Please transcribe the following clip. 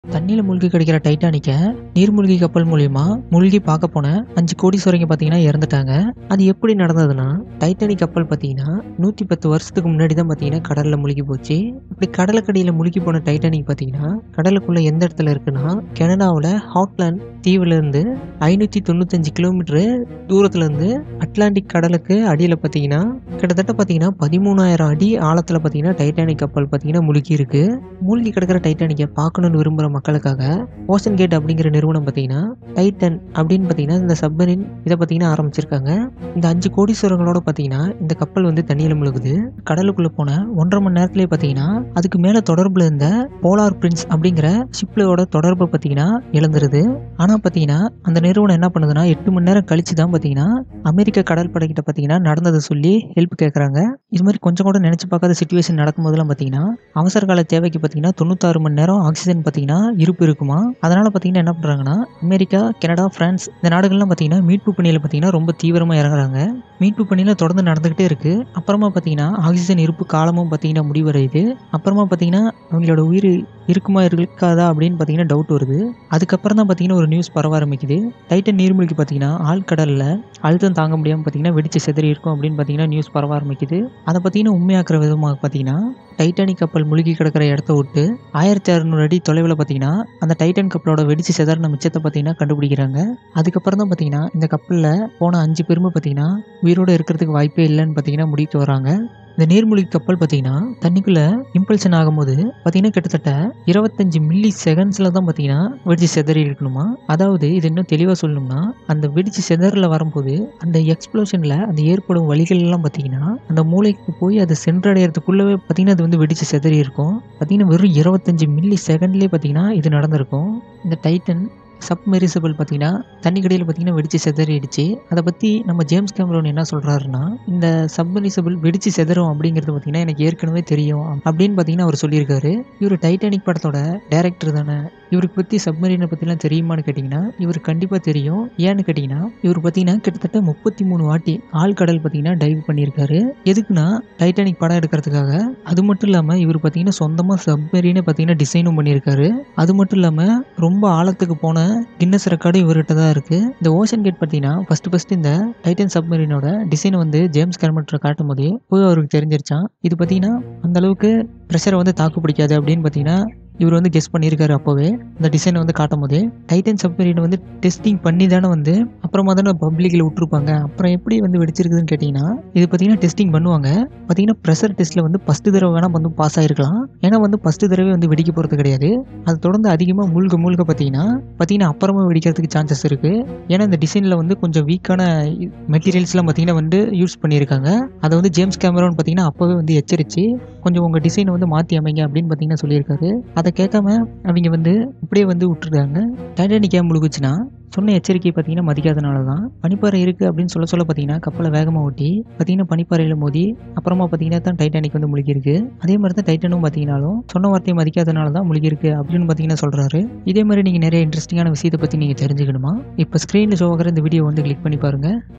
தண்ணியில் மூழ்கி கிடைக்கிற டைட்டானிக்கை நீர்மூழ்கி கப்பல் மூலியமா மூழ்கி பார்க்க போன அஞ்சு கோடீஸ்வரங்க பார்த்தீங்கன்னா இறந்துட்டாங்க அது எப்படி நடந்ததுன்னா டைட்டானிக் கப்பல் பார்த்தீங்கன்னா நூற்றி பத்து வருஷத்துக்கு முன்னாடி தான் பார்த்தீங்கன்னா கடலில் மூழ்கி போச்சு இப்படி கடலுக்கடியில் மூழ்கி போன டைட்டானிக் பார்த்தீங்கன்னா கடலுக்குள்ள எந்த இடத்துல இருக்குன்னா கனடாவில் ஹாட்லாண்ட் தீவுல இருந்து ஐநூற்றி தொண்ணூத்தஞ்சு கிலோமீட்டரு தூரத்துல இருந்து அட்லாண்டிக் கடலுக்கு அடியில் பார்த்தீங்கன்னா கிட்டத்தட்ட பார்த்தீங்கன்னா பதிமூணாயிரம் அடி ஆழத்தில் பார்த்தீங்கன்னா டைட்டானிக் கப்பல் பார்த்தீங்கன்னா மூழ்கி இருக்கு மூழ்கி கிடக்கிற டைட்டானிக்கை பார்க்கணும்னு விரும்புகிற மக்களுக்காக ஓஷன் கேட் அப்படிங்கிற நிறுவனம் பார்த்தீங்கன்னா டைட்டன் அப்படின்னு பார்த்தீங்கன்னா இந்த சப்மரின் இதை பார்த்தீங்கன்னா ஆரம்பிச்சிருக்காங்க இந்த அஞ்சு கோடீஸ்வரங்களோட பார்த்தீங்கன்னா இந்த கப்பல் வந்து தண்ணியில் முழுகுது கடலுக்குள்ளே போன ஒன்றரை மணி நேரத்திலே பார்த்தீங்கன்னா அதுக்கு மேலே தொடர்பில் இருந்த போலார் பிரின்ஸ் அப்படிங்கிற ஷிப்லோட தொடர்பை பார்த்தீங்கன்னா இழந்துருது ஆனால் பார்த்தீங்கன்னா அந்த நிறுவனம் என்ன பண்ணுதுன்னா எட்டு மணி நேரம் கழிச்சு தான் பார்த்தீங்கன்னா அமெரிக்க கடல் படைக்கிட்ட பார்த்தீங்கன்னா நடந்ததை சொல்லி ஹெல்ப் கேட்குறாங்க இது மாதிரி கொஞ்சம் கூட நினச்சி பார்க்காத சுச்சுவேஷன் நடக்கும்போதெல்லாம் பார்த்தீங்கன்னா அவசர கால தேவைக்கு பார்த்தீங்கன்னா தொண்ணூத்தாறு மணி நேரம் ஆக்சிஜன் பார்த்தீங்கன்னா இருப்பு இருக்குமா அதனால் பார்த்தீங்கன்னா என்ன பண்ணுறாங்கன்னா அமெரிக்கா கனடா பிரான்ஸ் இந்த நாடுகள்லாம் பார்த்தீங்கன்னா மீட்பு பணியில் பார்த்தீங்கன்னா ரொம்ப தீவிரமாக இறங்குறாங்க மீட்பு பணியில் தொடர்ந்து நடந்துக்கிட்டே இருக்குது அப்புறமா பார்த்தீங்கன்னா ஆக்சிஜன் இருப்பு காலமும் பார்த்தீங்கன்னா முடிவடையுது அப்புறமா பார்த்தீங்கன்னா அவங்களோட உயிர் இருக்குமா இருக்காதா அப்படின்னு பார்த்தீங்கன்னா டவுட் வருது அதுக்கப்புறம் தான் பார்த்தீங்கன்னா ஒரு நியூஸ் பரவ ஆரம்பிக்குது டைட்டன் நீர்மூழ்கி பார்த்தீங்கன்னா ஆழ்கடலில் அழுத்தம் தாங்க முடியாமல் பார்த்தீங்கன்னா வெடிச்சு செதறி இருக்கும் அப்படின்னு பார்த்தீங்கன்னா நியூஸ் பரவ ஆரம்பிக்குது அதை பார்த்தீங்கன்னா உண்மையாக்குற விதமாக பார்த்தீங்கன்னா டைட்டானிக் கப்பல் முழுகி கிடக்கிற இடத்த விட்டு ஆயிரத்தி அறுநூறு அடி தொலைவில் பார்த்தீங்கன்னா அந்த டைட்டன் கப்பலோட வெடிச்சு செதறின மிச்சத்தை பார்த்தீங்கன்னா கண்டுபிடிக்கிறாங்க அதுக்கப்புறம் தான் பார்த்தீங்கன்னா இந்த கப்பலில் போன அஞ்சு பேருமே பார்த்தீங்கன்னா உயிரோடு இருக்கிறதுக்கு வாய்ப்பே இல்லைன்னு பார்த்தீங்கன்னா முடிவுக்கு வராங்க இந்த நீர்மூழ்கி கப்பல் பார்த்தீங்கன்னா தண்ணிக்குள்ளே இம்பல்ஷன் ஆகும்போது பார்த்தீங்கன்னா கிட்டத்தட்ட இருபத்தஞ்சு மில்லி செகண்ட்ஸில் தான் பார்த்தீங்கன்னா வெடிச்சு செதறி இருக்கணுமா அதாவது இது இன்னும் தெளிவாக சொல்லணும்னா அந்த வெடிச்சு செதறில் வரும்போது அந்த எக்ஸ்ப்ளோஷனில் அந்த ஏற்படும் வழிகள் எல்லாம் பார்த்தீங்கன்னா அந்த மூளைக்கு போய் அதை சென்றடைகிறதுக்குள்ளவே பார்த்தீங்கன்னா அது வந்து வெடிச்சு செதறி இருக்கும் பார்த்தீங்கன்னா வெறும் இருபத்தஞ்சு மில்லி செகண்ட்லேயே பார்த்தீங்கன்னா இது நடந்திருக்கும் இந்த டைட்டன் சப்மெரிசபிள் பார்த்தீங்கன்னா தண்ணிக்கடியில் பார்த்தீங்கன்னா வெடிச்சு செதறிடுச்சு அதை பற்றி நம்ம ஜேம்ஸ் கேமரோன் என்ன சொல்கிறாருன்னா இந்த சப்மெரிசபிள் வெடிச்சு செதறும் அப்படிங்கிறது பார்த்தீங்கன்னா எனக்கு ஏற்கனவே தெரியும் அப்படின்னு பார்த்தீங்கன்னா அவர் சொல்லியிருக்காரு இவர் டைட்டானிக் படத்தோட டைரக்டர் தானே இவருக்கு பற்றி சப்மரீனை பற்றிலாம் தெரியுமான்னு கேட்டிங்கன்னா இவர் கண்டிப்பாக தெரியும் ஏன்னு கேட்டிங்கன்னா இவர் பார்த்தீங்கன்னா கிட்டத்தட்ட முப்பத்தி மூணு வாட்டி ஆழ்கடல் பார்த்தீங்கன்னா டைவ் பண்ணியிருக்காரு எதுக்குன்னா டைட்டானிக் படம் எடுக்கிறதுக்காக அது மட்டும் இல்லாமல் இவர் பார்த்தீங்கன்னா சொந்தமாக சப்மரீனை பார்த்தீங்கன்னா டிசைனும் பண்ணியிருக்காரு அது மட்டும் இல்லாமல் ரொம்ப ஆழத்துக்கு போன கின்னஸ் ரெக்கார்டு இவர்கிட்ட தான் இருக்குது இந்த ஓஷன் கேட் பார்த்தீங்கன்னா ஃபஸ்ட்டு ஃபஸ்ட்டு இந்த டைட்டன் சப்மரீனோட டிசைனை வந்து ஜேம்ஸ் கேமரட்டர் காட்டும் போதே போய் அவருக்கு தெரிஞ்சிருச்சான் இது பார்த்தீங்கன்னா அந்த அளவுக்கு ப்ரெஷரை வந்து தாக்கு பிடிக்காது அப்படின்னு பார்த்தீங்கன்னா இவர் வந்து கெஸ் பண்ணியிருக்காரு அப்போவே இந்த டிசைனை வந்து காட்டும் போதே டைட்டன் சப்மரீனை வந்து டெஸ்டிங் பண்ணி தானே வந்து அப்புறமா தானே பப்ளிக்கில் விட்டுருப்பாங்க அப்புறம் எப்படி வந்து வெடிச்சிருக்குதுன்னு கேட்டிங்கன்னா இது பார்த்தீங்கன்னா டெஸ்டிங் பண்ணுவாங்க பார்த்தீங்கன்னா ப்ரெஷர் டெஸ்ட்டில் வந்து ஃபஸ்ட்டு தடவை வேணால் வந்து பாஸ் ஆகிருக்கலாம் ஏன்னா வந்து ஃபஸ்ட்டு தடவை வந்து வெடிக்க போகிறது கிடையாது அது தொடர்ந்து அதிகமாக மூழ்க மூழ்க பார்த்தீங்கன்னா பார்த்தீங்கன்னா அப்புறமா வெடிக்கிறதுக்கு சான்சஸ் இருக்குது ஏன்னா இந்த டிசைனில் வந்து கொஞ்சம் வீக்கான மெட்டீரியல்ஸ்லாம் பார்த்தீங்கன்னா வந்து யூஸ் பண்ணியிருக்காங்க அதை வந்து ஜேம்ஸ் கேமரான்னு பார்த்தீங்கன்னா அப்போவே வந்து எச்சரித்து கொஞ்சம் உங்கள் டிசைனை வந்து மாற்றி அமைங்க அப்படின்னு பார்த்தீங்கன்னா சொல்லியிருக்காரு அதை கேட்காம அவங்க வந்து அப்படியே வந்து விட்டுருக்காங்க டைட்டானிக் ஏன் முழுகுச்சுன்னா சொன்ன எச்சரிக்கை பார்த்தீங்கன்னா மதிக்காதனால தான் பனிப்பாறை இருக்குது அப்படின்னு சொல்ல சொல்ல பார்த்தீங்கன்னா கப்பலை வேகமாக ஓட்டி பார்த்தீங்கன்னா பனிப்பாறையில் மோதி அப்புறமா பார்த்தீங்கன்னா தான் டைட்டானிக் வந்து முழுகிருக்கு அதே மாதிரி தான் டைட்டனும் பார்த்தீங்கன்னாலும் சொன்ன வார்த்தையை மதிக்காதனால தான் முழுகிருக்கு அப்படின்னு பார்த்தீங்கன்னா சொல்கிறாரு இதே மாதிரி நீங்கள் நிறைய இன்ட்ரெஸ்டிங்கான விஷயத்தை பற்றி நீங்கள் தெரிஞ்சுக்கணுமா இப்போ ஸ்க்ரீனில் ஷோ ஆகிற இந்த வீடியோ வந்து கிளிக் பண்ணி பாருங்கள்